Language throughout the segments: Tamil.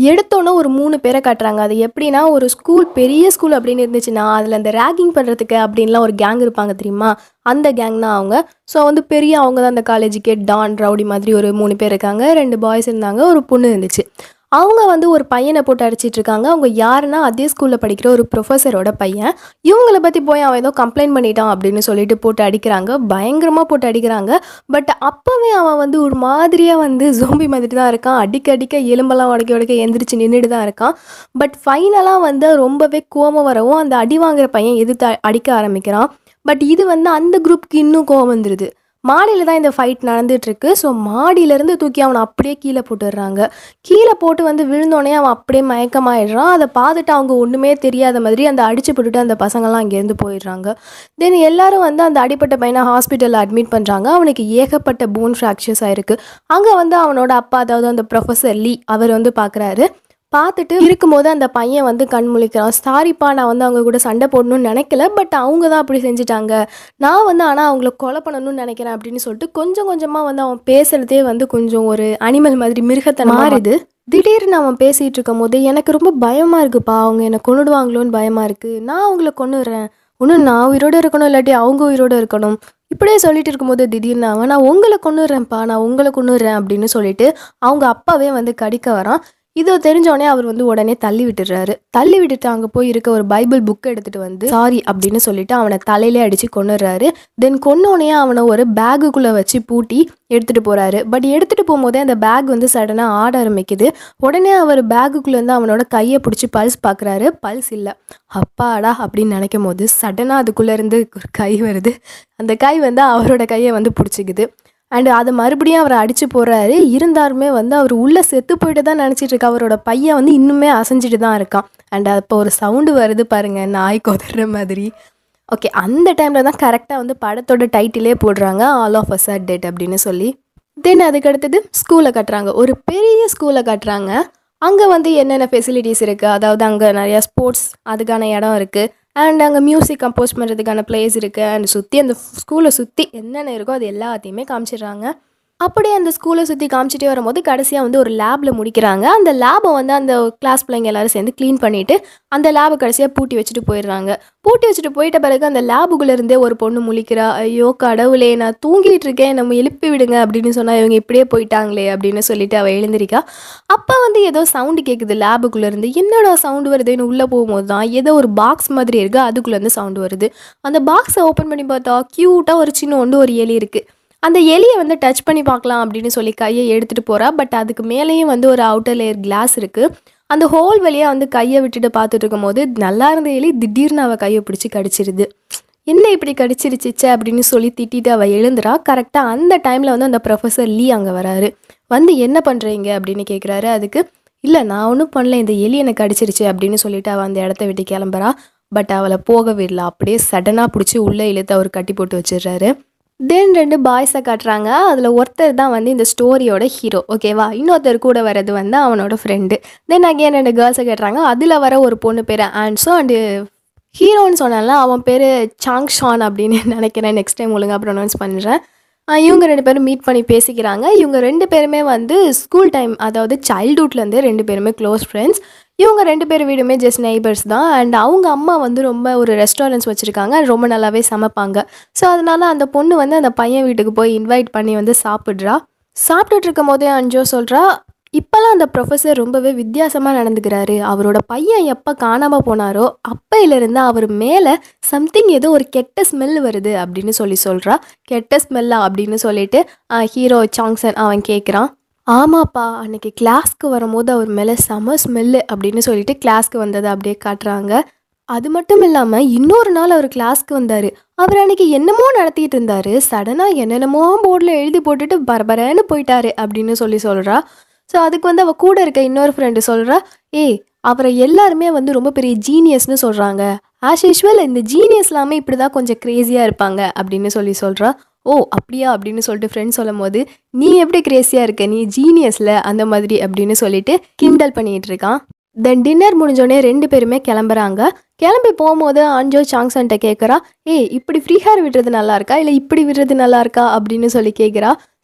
எடுத்தோன்னே ஒரு மூணு பேரை காட்டுறாங்க அது எப்படின்னா ஒரு ஸ்கூல் பெரிய ஸ்கூல் அப்படின்னு இருந்துச்சுன்னா அதில் அந்த ரேகிங் பண்ணுறதுக்கு அப்படின்லாம் ஒரு கேங் இருப்பாங்க தெரியுமா அந்த கேங் தான் அவங்க ஸோ வந்து பெரிய அவங்க தான் அந்த காலேஜுக்கே டான் ரவுடி மாதிரி ஒரு மூணு பேர் இருக்காங்க ரெண்டு பாய்ஸ் இருந்தாங்க ஒரு பொண்ணு இருந்துச்சு அவங்க வந்து ஒரு பையனை போட்டு அடிச்சிட்டு இருக்காங்க அவங்க யாருன்னா அதே ஸ்கூலில் படிக்கிற ஒரு ப்ரொஃபஸரோட பையன் இவங்கள பற்றி போய் அவன் ஏதோ கம்ப்ளைண்ட் பண்ணிட்டான் அப்படின்னு சொல்லிட்டு போட்டு அடிக்கிறாங்க பயங்கரமாக போட்டு அடிக்கிறாங்க பட் அப்போவே அவன் வந்து ஒரு மாதிரியாக வந்து ஜோம்பி மாதிரி தான் இருக்கான் அடிக்க அடிக்க எலும்பெல்லாம் உடைக்க உடைக்க எந்திரிச்சு நின்றுட்டு தான் இருக்கான் பட் ஃபைனலாக வந்து ரொம்பவே கோபம் வரவும் அந்த அடி வாங்குற பையன் எதிர்த்து அடிக்க ஆரம்பிக்கிறான் பட் இது வந்து அந்த குரூப்புக்கு இன்னும் கோவம் வந்துடுது மாடியில் தான் இந்த ஃபைட் நடந்துட்டு இருக்கு ஸோ மாடியிலேருந்து தூக்கி அவனை அப்படியே கீழே போட்டுடுறாங்க கீழே போட்டு வந்து விழுந்தோடனே அவன் அப்படியே மயக்கமாயிடுறான் அதை பார்த்துட்டு அவங்க ஒன்றுமே தெரியாத மாதிரி அந்த அடிச்சு போட்டுட்டு அந்த பசங்கள்லாம் அங்கேருந்து போயிடுறாங்க தென் எல்லாரும் வந்து அந்த அடிப்பட்ட பையனை ஹாஸ்பிட்டலில் அட்மிட் பண்ணுறாங்க அவனுக்கு ஏகப்பட்ட போன் ஃப்ராக்சர்ஸ் ஆயிருக்கு அங்கே வந்து அவனோட அப்பா அதாவது அந்த ப்ரொஃபஸர் லீ அவர் வந்து பார்க்குறாரு பார்த்துட்டு இருக்கும்போது அந்த பையன் வந்து கண் முழிக்கிறான் சாரிப்பா நான் வந்து அவங்க கூட சண்டை போடணும்னு நினைக்கல பட் அவங்க தான் அப்படி செஞ்சுட்டாங்க நான் வந்து ஆனால் அவங்கள கொலை பண்ணணும்னு நினைக்கிறேன் அப்படின்னு சொல்லிட்டு கொஞ்சம் கொஞ்சமாக வந்து அவன் பேசுகிறதே வந்து கொஞ்சம் ஒரு அனிமல் மாதிரி மிருகத்தை மாறுது திடீர்னு அவன் பேசிகிட்டு இருக்கும் போது எனக்கு ரொம்ப பயமாக இருக்குப்பா அவங்க என்னை கொண்டுடுவாங்களோன்னு பயமாக இருக்குது நான் அவங்கள கொண்டுடுறேன் ஒன்று நான் உயிரோடு இருக்கணும் இல்லாட்டி அவங்க உயிரோடு இருக்கணும் இப்படியே சொல்லிட்டு இருக்கும்போது திடீர்னு அவன் நான் உங்களை கொண்டுடுறேன்ப்பா நான் உங்களை கொண்டுடுறேன் அப்படின்னு சொல்லிட்டு அவங்க அப்பாவே வந்து கடிக்க வரான் இதோ தெரிஞ்சோடனே அவர் வந்து உடனே தள்ளி விட்டுறாரு தள்ளி விட்டுட்டு அங்கே போய் இருக்க ஒரு பைபிள் புக்கை எடுத்துட்டு வந்து சாரி அப்படின்னு சொல்லிட்டு அவனை தலையிலே அடிச்சு கொண்டுடுறாரு தென் கொன்னோடனே அவனை ஒரு பேகுக்குள்ளே வச்சு பூட்டி எடுத்துட்டு போறாரு பட் எடுத்துட்டு போகும்போதே அந்த பேக் வந்து சடனாக ஆட ஆரம்பிக்குது உடனே அவர் பேகுக்குள்ளேருந்து அவனோட கையை பிடிச்சி பல்ஸ் பார்க்குறாரு பல்ஸ் இல்லை அப்பாடா அப்படின்னு நினைக்கும் போது சடனாக அதுக்குள்ளேருந்து ஒரு கை வருது அந்த கை வந்து அவரோட கையை வந்து பிடிச்சிக்குது அண்டு அதை மறுபடியும் அவரை அடித்து போடுறாரு இருந்தாலுமே வந்து அவர் உள்ளே செத்து போயிட்டு தான் நினச்சிட்டு இருக்கா அவரோட பையன் வந்து இன்னுமே அசைஞ்சிட்டு தான் இருக்கான் அண்ட் அப்போ ஒரு சவுண்டு வருது பாருங்க நாய் கொதற மாதிரி ஓகே அந்த டைமில் தான் கரெக்டாக வந்து படத்தோட டைட்டிலே போடுறாங்க all of us are dead அப்படின்னு சொல்லி தென் அதுக்கு அடுத்தது ஸ்கூலை கட்டுறாங்க ஒரு பெரிய ஸ்கூலை கட்டுறாங்க அங்கே வந்து என்னென்ன ஃபெசிலிட்டிஸ் இருக்குது அதாவது அங்கே நிறையா ஸ்போர்ட்ஸ் அதுக்கான இடம் இருக்குது அண்ட் அங்கே மியூசிக் கம்போஸ் பண்ணுறதுக்கான பிளேஸ் இருக்குது அண்ட் சுற்றி அந்த ஸ்கூலை சுற்றி என்னென்ன இருக்கோ அது எல்லாத்தையுமே காமிச்சிடுறாங்க அப்படியே அந்த ஸ்கூலை சுற்றி காமிச்சிட்டே வரும்போது கடைசியாக வந்து ஒரு லேபில் முடிக்கிறாங்க அந்த லேபை வந்து அந்த கிளாஸ் பிள்ளைங்க எல்லாரும் சேர்ந்து க்ளீன் பண்ணிவிட்டு அந்த லேபை கடைசியாக பூட்டி வச்சுட்டு போயிடுறாங்க பூட்டி வச்சுட்டு போயிட்ட பிறகு அந்த லேபுக்குள்ளே இருந்தே ஒரு பொண்ணு முழிக்கிறா ஐயோ கடவுளே நான் தூங்கிட்டு இருக்கேன் நம்ம எழுப்பி விடுங்க அப்படின்னு சொன்னால் இவங்க இப்படியே போயிட்டாங்களே அப்படின்னு சொல்லிட்டு அவள் எழுந்திருக்கா அப்போ வந்து ஏதோ சவுண்டு கேட்குது லேபுக்குள்ளே இருந்து என்னடா சவுண்டு வருதுன்னு உள்ளே போகும்போது தான் ஏதோ ஒரு பாக்ஸ் மாதிரி இருக்குது அதுக்குள்ளேருந்து சவுண்டு வருது அந்த பாக்ஸை ஓப்பன் பண்ணி பார்த்தா க்யூட்டாக ஒரு சின்ன ஒன்று ஒரு எலி இருக்குது அந்த எலியை வந்து டச் பண்ணி பார்க்கலாம் அப்படின்னு சொல்லி கையை எடுத்துகிட்டு போகிறா பட் அதுக்கு மேலேயும் வந்து ஒரு அவுட்டர் லேயர் கிளாஸ் இருக்குது அந்த ஹோல் வழியாக வந்து கையை விட்டுட்டு பார்த்துட்டு இருக்கும்போது நல்லா இருந்த எலி திடீர்னு அவள் கையை பிடிச்சி கடிச்சிருது என்ன இப்படி கடிச்சிருச்சிச்சே அப்படின்னு சொல்லி திட்டிட்டு அவள் எழுந்துறா கரெக்டாக அந்த டைமில் வந்து அந்த ப்ரொஃபஸர் லீ அங்கே வராரு வந்து என்ன பண்ணுறீங்க அப்படின்னு கேட்குறாரு அதுக்கு இல்லை நான் ஒன்றும் பண்ணல இந்த எலி எனக்கு கடிச்சிருச்சு அப்படின்னு சொல்லிட்டு அவள் அந்த இடத்த விட்டு கிளம்புறா பட் அவளை போக விடல அப்படியே சடனாக பிடிச்சி உள்ளே இழுத்து அவர் கட்டி போட்டு வச்சிடுறாரு தென் ரெண்டு பாய்ஸை காட்டுறாங்க அதில் ஒருத்தர் தான் வந்து இந்த ஸ்டோரியோட ஹீரோ ஓகேவா இன்னொருத்தர் கூட வர்றது வந்து அவனோட ஃப்ரெண்டு தென் அகேன் ரெண்டு கேர்ள்ஸை காட்டுறாங்க அதில் வர ஒரு பொண்ணு பேர் ஆன்ஸோ அண்டு ஹீரோன்னு சொன்னால அவன் பேர் சாங் ஷான் அப்படின்னு நினைக்கிறேன் நெக்ஸ்ட் டைம் ஒழுங்காக ப்ரொனவுன்ஸ் பண்ணுறேன் ஆஹ் இவங்க ரெண்டு பேரும் மீட் பண்ணி பேசிக்கிறாங்க இவங்க ரெண்டு பேருமே வந்து ஸ்கூல் டைம் அதாவது சைல்ட்ஹுட்லேருந்தே ரெண்டு பேருமே க்ளோஸ் ஃப்ரெண்ட்ஸ் இவங்க ரெண்டு பேர் வீடுமே ஜஸ்ட் நெய்பர்ஸ் தான் அண்ட் அவங்க அம்மா வந்து ரொம்ப ஒரு ரெஸ்டாரண்ட்ஸ் வச்சுருக்காங்க ரொம்ப நல்லாவே சமைப்பாங்க ஸோ அதனால அந்த பொண்ணு வந்து அந்த பையன் வீட்டுக்கு போய் இன்வைட் பண்ணி வந்து சாப்பிட்றா சாப்பிட்டுட்டு இருக்கும் போதே அஞ்சோ சொல்கிறா இப்போல்லாம் அந்த ப்ரொஃபஸர் ரொம்பவே வித்தியாசமாக நடந்துக்கிறாரு அவரோட பையன் எப்போ காணாமல் போனாரோ அப்பையிலிருந்து அவர் மேலே சம்திங் ஏதோ ஒரு கெட்ட ஸ்மெல் வருது அப்படின்னு சொல்லி சொல்கிறா கெட்ட ஸ்மெல்லா அப்படின்னு சொல்லிட்டு ஹீரோ சாங்சன் அவன் கேட்குறான் ஆமாப்பா அன்னைக்கு கிளாஸ்க்கு வரும்போது அவர் மேலே செம ஸ்மெல்லு அப்படின்னு சொல்லிட்டு கிளாஸ்க்கு வந்ததை அப்படியே காட்டுறாங்க அது மட்டும் இல்லாமல் இன்னொரு நாள் அவர் கிளாஸ்க்கு வந்தார் அவர் அன்னைக்கு என்னமோ நடத்திட்டு இருந்தாரு சடனாக என்னென்னமோ போர்டில் எழுதி போட்டுட்டு பரபரன்னு போயிட்டாரு அப்படின்னு சொல்லி சொல்கிறா ஸோ அதுக்கு வந்து அவள் கூட இருக்க இன்னொரு ஃப்ரெண்டு சொல்கிறா ஏய் அவரை எல்லாருமே வந்து ரொம்ப பெரிய ஜீனியஸ்னு சொல்கிறாங்க ஆஸ் யூஷுவல் இந்த ஜீனியஸ் எல்லாமே இப்படி தான் கொஞ்சம் க்ரேஸியாக இருப்பாங்க அப்படின்னு சொல்லி சொல்கிறா ஓ அப்படியா அப்படின்னு சொல்லிட்டு ஃப்ரெண்ட் சொல்லும் போது நீ எப்படி கிரேஸியாக இருக்க நீ ஜீனியஸில் அந்த மாதிரி அப்படின்னு சொல்லிட்டு கிண்டல் பண்ணிகிட்டு இருக்கான் தென் டின்னர் முடிஞ்சோடனே ரெண்டு பேருமே கிளம்புறாங்க கிளம்பி போகும்போது அஞ்சோ சாங்ஸன்ட்ட கேட்குறா ஏய் இப்படி ஃப்ரீ ஹேர் விடுறது நல்லா இருக்கா இல்லை இப்படி விடுறது நல்லா இருக்கா அப்படின்னு சொல்லி கேட்குறா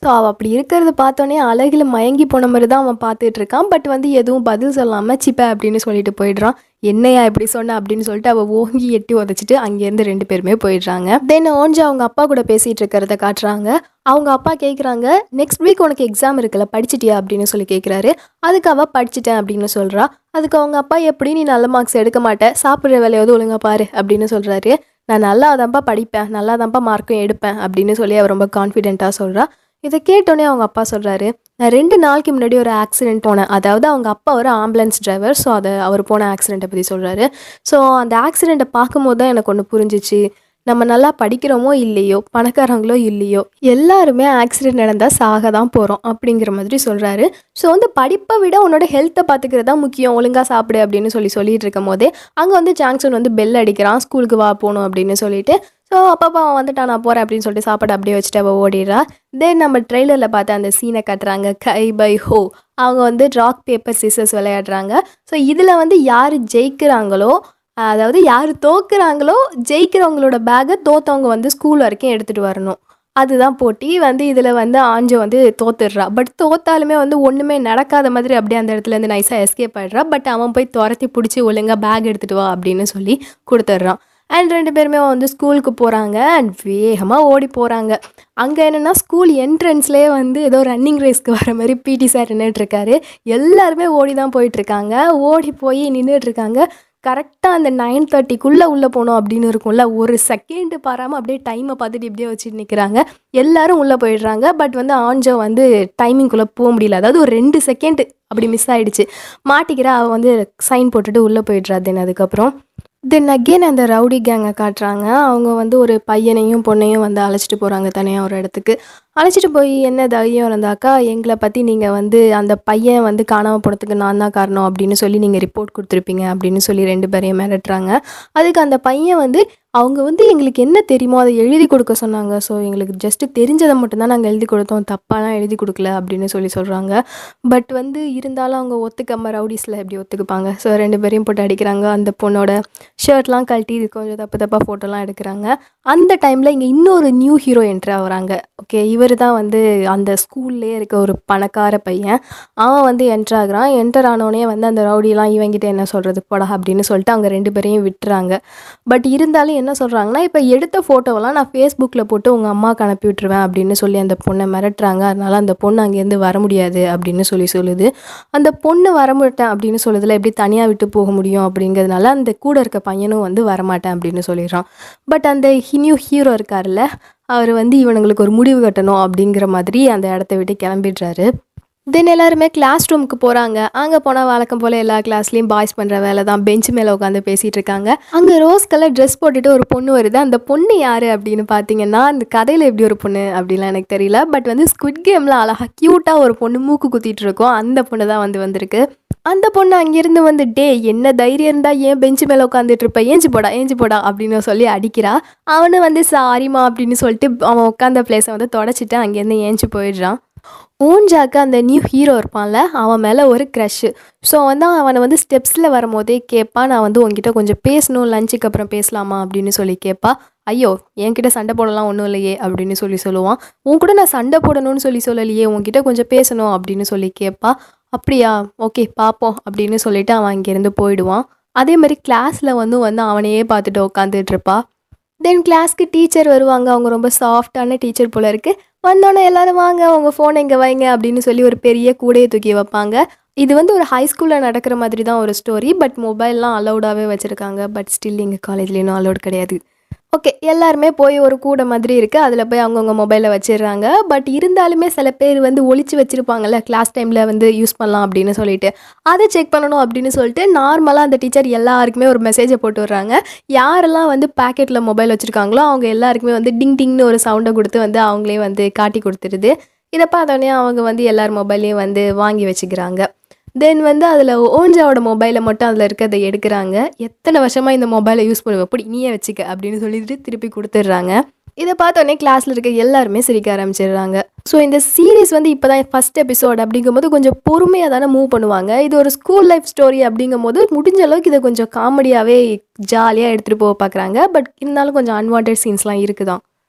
ஸோ அவள் அப்படி இருக்கிறத பார்த்தோன்னே அழகில் மயங்கி போன மாதிரி தான் அவன் பார்த்துட்டு இருக்கான் பட் வந்து எதுவும் பதில் சொல்லாமல் சிப்ப அப்படின்னு சொல்லிட்டு போயிடுறான் என்னையா இப்படி சொன்ன அப்படின்னு சொல்லிட்டு அவள் ஓங்கி எட்டி உதச்சிட்டு அங்கேருந்து ரெண்டு பேருமே போயிடுறாங்க தென் ஓஞ்சா அவங்க அப்பா கூட பேசிகிட்டு இருக்கிறத காட்டுறாங்க அவங்க அப்பா கேட்குறாங்க நெக்ஸ்ட் வீக் உனக்கு எக்ஸாம் இருக்குல்ல படிச்சிட்டியா அப்படின்னு சொல்லி கேட்குறாரு அதுக்கு அவள் படிச்சிட்டேன் அப்படின்னு சொல்கிறா அதுக்கு அவங்க அப்பா எப்படி நீ நல்ல மார்க்ஸ் எடுக்க மாட்டேன் சாப்பிட்ற வேலையாவது ஒழுங்கா பாரு அப்படின்னு சொல்கிறாரு நான் நல்லா தான்ப்பா படிப்பேன் நல்லா தான்ப்பா மார்க்கும் எடுப்பேன் அப்படின்னு சொல்லி அவர் ரொம்ப கான்ஃபிடென்ட்டாக சொல்கிறா இதை கேட்டோன்னே அவங்க அப்பா சொல்கிறாரு நான் ரெண்டு நாளைக்கு முன்னாடி ஒரு ஆக்சிடென்ட் போனேன் அதாவது அவங்க அப்பா ஒரு ஆம்புலன்ஸ் டிரைவர் ஸோ அதை அவர் போன ஆக்சிடெண்ட்டை பற்றி சொல்கிறாரு ஸோ அந்த ஆக்சிடெண்ட்டை பார்க்கும்போது தான் எனக்கு ஒன்று புரிஞ்சிச்சு நம்ம நல்லா படிக்கிறோமோ இல்லையோ பணக்காரங்களோ இல்லையோ எல்லாருமே ஆக்சிடென்ட் நடந்தால் சாக தான் போகிறோம் அப்படிங்கிற மாதிரி சொல்கிறாரு ஸோ வந்து படிப்பை விட உன்னோட ஹெல்த்தை பார்த்துக்கிறது தான் முக்கியம் ஒழுங்காக சாப்பிடு அப்படின்னு சொல்லி சொல்லிட்டு இருக்கும் போதே அங்கே வந்து ஜாங்சன் வந்து பெல் அடிக்கிறான் ஸ்கூலுக்கு வா போகணும் அப்படின்னு சொல்லிட்டு ஸோ அப்பப்பா அவன் வந்துட்டான் நான் போகிறேன் அப்படின்னு சொல்லிட்டு சாப்பாடு அப்படியே வச்சுட்டு அவள் ஓடிடுறா தென் நம்ம ட்ரெய்லரில் பார்த்து அந்த சீனை கட்டுறாங்க கை பை ஹோ அவங்க வந்து ராக் பேப்பர் சிசர்ஸ் விளையாடுறாங்க ஸோ இதில் வந்து யார் ஜெயிக்கிறாங்களோ அதாவது யார் தோக்குறாங்களோ ஜெயிக்கிறவங்களோட பேக்கை தோத்தவங்க வந்து ஸ்கூல் வரைக்கும் எடுத்துகிட்டு வரணும் அதுதான் போட்டி வந்து இதில் வந்து ஆஞ்சோ வந்து தோத்துடுறா பட் தோத்தாலுமே வந்து ஒன்றுமே நடக்காத மாதிரி அப்படியே அந்த இடத்துல இருந்து நைஸாக எஸ்கேப் ஆயிடுறா பட் அவன் போய் துரத்தி பிடிச்சி ஒழுங்கா பேக் எடுத்துகிட்டு வா அப்படின்னு சொல்லி கொடுத்துட்றான் அண்ட் ரெண்டு பேருமே வந்து ஸ்கூலுக்கு போகிறாங்க அண்ட் வேகமாக ஓடி போகிறாங்க அங்கே என்னென்னா ஸ்கூல் என்ட்ரன்ஸ்லேயே வந்து ஏதோ ரன்னிங் ரேஸ்க்கு வர மாதிரி பிடி சார் நின்றுட்டுருக்காரு எல்லாருமே ஓடி தான் போயிட்டுருக்காங்க ஓடி போய் நின்றுட்டுருக்காங்க கரெக்டாக அந்த நைன் தேர்ட்டிக்குள்ளே உள்ளே போகணும் அப்படின்னு இருக்கும்ல ஒரு செகண்டு பாராமல் அப்படியே டைமை பார்த்துட்டு இப்படியே வச்சுட்டு நிற்கிறாங்க எல்லாரும் உள்ளே போயிடுறாங்க பட் வந்து ஆஞ்சோ வந்து டைமிங்குள்ளே போக முடியல அதாவது ஒரு ரெண்டு செகண்டு அப்படி மிஸ் ஆயிடுச்சு மாட்டிக்கிறா அவள் வந்து சைன் போட்டுட்டு உள்ளே போயிடுறா தென் அதுக்கப்புறம் தென் அகெயின் அந்த ரவுடி கேங்கை காட்டுறாங்க அவங்க வந்து ஒரு பையனையும் பொண்ணையும் வந்து அழைச்சிட்டு போகிறாங்க தனியாக ஒரு இடத்துக்கு அழைச்சிட்டு போய் என்ன தைரியம் இருந்தாக்கா எங்களை பற்றி நீங்கள் வந்து அந்த பையன் வந்து காணாமல் போனதுக்கு நான் தான் காரணம் அப்படின்னு சொல்லி நீங்கள் ரிப்போர்ட் கொடுத்துருப்பீங்க அப்படின்னு சொல்லி ரெண்டு பேரையும் மிரட்டுறாங்க அதுக்கு அந்த பையன் வந்து அவங்க வந்து எங்களுக்கு என்ன தெரியுமோ அதை எழுதி கொடுக்க சொன்னாங்க ஸோ எங்களுக்கு ஜஸ்ட்டு தெரிஞ்சதை மட்டும்தான் நாங்கள் எழுதி கொடுத்தோம் தப்பாலாம் எழுதி கொடுக்கல அப்படின்னு சொல்லி சொல்கிறாங்க பட் வந்து இருந்தாலும் அவங்க ஒத்துக்காம ரவுடிஸில் எப்படி ஒத்துக்குப்பாங்க ஸோ ரெண்டு பேரையும் போட்டு அடிக்கிறாங்க அந்த பொண்ணோட ஷர்ட்லாம் கழட்டி கொஞ்சம் தப்பு தப்பாக ஃபோட்டோலாம் எடுக்கிறாங்க அந்த டைமில் இங்கே இன்னொரு நியூ ஹீரோ என்ட்ரு ஆகுறாங்க ஓகே இவர் தான் வந்து அந்த ஸ்கூல்லே இருக்க ஒரு பணக்கார பையன் அவன் வந்து என்ட்ரு ஆகுறான் என்டர் ஆனோடனே வந்து அந்த ரவுடிலாம் இவங்கிட்ட என்ன சொல்கிறது போடா அப்படின்னு சொல்லிட்டு அவங்க ரெண்டு பேரையும் விட்டுறாங்க பட் இருந்தாலும் என்ன சொல்கிறாங்கன்னா இப்போ எடுத்த ஃபோட்டோவெல்லாம் நான் ஃபேஸ்புக்கில் போட்டு உங்கள் அம்மாவுக்கு அனுப்பி விட்டுருவேன் அப்படின்னு சொல்லி அந்த பொண்ணை மிரட்டுறாங்க அதனால அந்த பொண்ணு அங்கேருந்து வர முடியாது அப்படின்னு சொல்லி சொல்லுது அந்த பொண்ணு வரமாட்டேன் அப்படின்னு சொல்லுதுல எப்படி தனியாக விட்டு போக முடியும் அப்படிங்கிறதுனால அந்த கூட இருக்க பையனும் வந்து வரமாட்டேன் அப்படின்னு சொல்லிடுறான் பட் அந்த நியூ ஹீரோ இருக்கார்ல அவர் வந்து இவனுங்களுக்கு ஒரு முடிவு கட்டணும் அப்படிங்கிற மாதிரி அந்த இடத்த விட்டு கிளம்பிடுறாரு தென் எல்லாருமே கிளாஸ் ரூமுக்கு போகிறாங்க அங்கே போனால் வழக்கம் போல் எல்லா கிளாஸ்லேயும் பாய்ஸ் பண்ணுற வேலை தான் பெஞ்ச் மேலே உட்காந்து பேசிகிட்டு இருக்காங்க அங்கே ரோஸ் கலர் ட்ரெஸ் போட்டுட்டு ஒரு பொண்ணு வருது அந்த பொண்ணு யார் அப்படின்னு பார்த்தீங்கன்னா அந்த கதையில் எப்படி ஒரு பொண்ணு அப்படிலாம் எனக்கு தெரியல பட் வந்து ஸ்குட் கேமில் அழகாக க்யூட்டாக ஒரு பொண்ணு மூக்கு குத்திட்டு இருக்கோம் அந்த பொண்ணு தான் வந்து வந்திருக்கு அந்த பொண்ணு அங்கேருந்து வந்து டே என்ன தைரியம் இருந்தால் ஏன் பெஞ்சு மேலே உட்காந்துட்டு இருப்ப ஏஞ்சி போடா ஏஞ்சி போடா அப்படின்னு சொல்லி அடிக்கிறா அவனு வந்து சாரிம்மா அப்படின்னு சொல்லிட்டு அவன் உட்காந்த பிளேஸை வந்து தொடச்சிட்டு அங்கேருந்து ஏஞ்சி போயிடுறான் ஊஞ்சாக்கு அந்த நியூ ஹீரோ இருப்பான்ல அவன் மேலே ஒரு க்ரஷ்ஷு ஸோ வந்து அவனை வந்து ஸ்டெப்ஸில் வரும்போதே கேட்பான் நான் வந்து உங்ககிட்ட கொஞ்சம் பேசணும் லஞ்சுக்கு அப்புறம் பேசலாமா அப்படின்னு சொல்லி கேட்பா ஐயோ என்கிட்ட சண்டை போடலாம் ஒன்றும் இல்லையே அப்படின்னு சொல்லி சொல்லுவான் உன் கூட நான் சண்டை போடணும்னு சொல்லி சொல்லலையே உன்கிட்ட கொஞ்சம் பேசணும் அப்படின்னு சொல்லி கேட்பா அப்படியா ஓகே பார்ப்போம் அப்படின்னு சொல்லிட்டு அவன் அங்கேருந்து போயிடுவான் அதே மாதிரி கிளாஸில் வந்து வந்து அவனையே பார்த்துட்டு உட்காந்துட்டு இருப்பா தென் கிளாஸ்க்கு டீச்சர் வருவாங்க அவங்க ரொம்ப சாஃப்டான டீச்சர் போல இருக்கு வந்தோடனே எல்லாரும் வாங்க உங்கள் ஃபோனை இங்கே வைங்க அப்படின்னு சொல்லி ஒரு பெரிய கூடையை தூக்கி வைப்பாங்க இது வந்து ஒரு ஹை ஸ்கூலில் நடக்கிற மாதிரி தான் ஒரு ஸ்டோரி பட் மொபைல்லாம் அலௌடாகவே வச்சுருக்காங்க பட் ஸ்டில் எங்கள் காலேஜ்ல இன்னும் அலௌட் கிடையாது ஓகே எல்லாருமே போய் ஒரு கூடை மாதிரி இருக்குது அதில் போய் அவங்கவுங்க மொபைலில் வச்சிடுறாங்க பட் இருந்தாலுமே சில பேர் வந்து ஒளிச்சு வச்சுருப்பாங்கல்ல கிளாஸ் டைமில் வந்து யூஸ் பண்ணலாம் அப்படின்னு சொல்லிட்டு அதை செக் பண்ணணும் அப்படின்னு சொல்லிட்டு நார்மலாக அந்த டீச்சர் எல்லாருக்குமே ஒரு மெசேஜை போட்டு விட்றாங்க யாரெல்லாம் வந்து பேக்கெட்டில் மொபைல் வச்சுருக்காங்களோ அவங்க எல்லாருக்குமே வந்து டிங் டிங்னு ஒரு சவுண்டை கொடுத்து வந்து அவங்களே வந்து காட்டி கொடுத்துருது இதை பார்த்தோன்னே அவங்க வந்து எல்லார் மொபைலையும் வந்து வாங்கி வச்சுக்கிறாங்க தென் வந்து அதில் ஓஞ்சாவோட மொபைலை மட்டும் அதில் இருக்கிறத எடுக்கிறாங்க எத்தனை வருஷமாக இந்த மொபைலை யூஸ் பண்ணுவேன் அப்படி நீயே வச்சுக்க அப்படின்னு சொல்லிட்டு திருப்பி கொடுத்துட்றாங்க இதை பார்த்தோன்னே கிளாஸில் இருக்க எல்லாருமே சிரிக்க ஆரம்பிச்சிடுறாங்க ஸோ இந்த சீரிஸ் வந்து இப்போ தான் ஃபஸ்ட் எபிசோட் அப்படிங்கும்போது கொஞ்சம் பொறுமையாக தானே மூவ் பண்ணுவாங்க இது ஒரு ஸ்கூல் லைஃப் ஸ்டோரி அப்படிங்கும்போது முடிஞ்ச அளவுக்கு இதை கொஞ்சம் காமெடியாகவே ஜாலியாக எடுத்துகிட்டு போக பார்க்குறாங்க பட் இருந்தாலும் கொஞ்சம் அன்வான்ட் சீன்ஸ்லாம் இருக்குதான்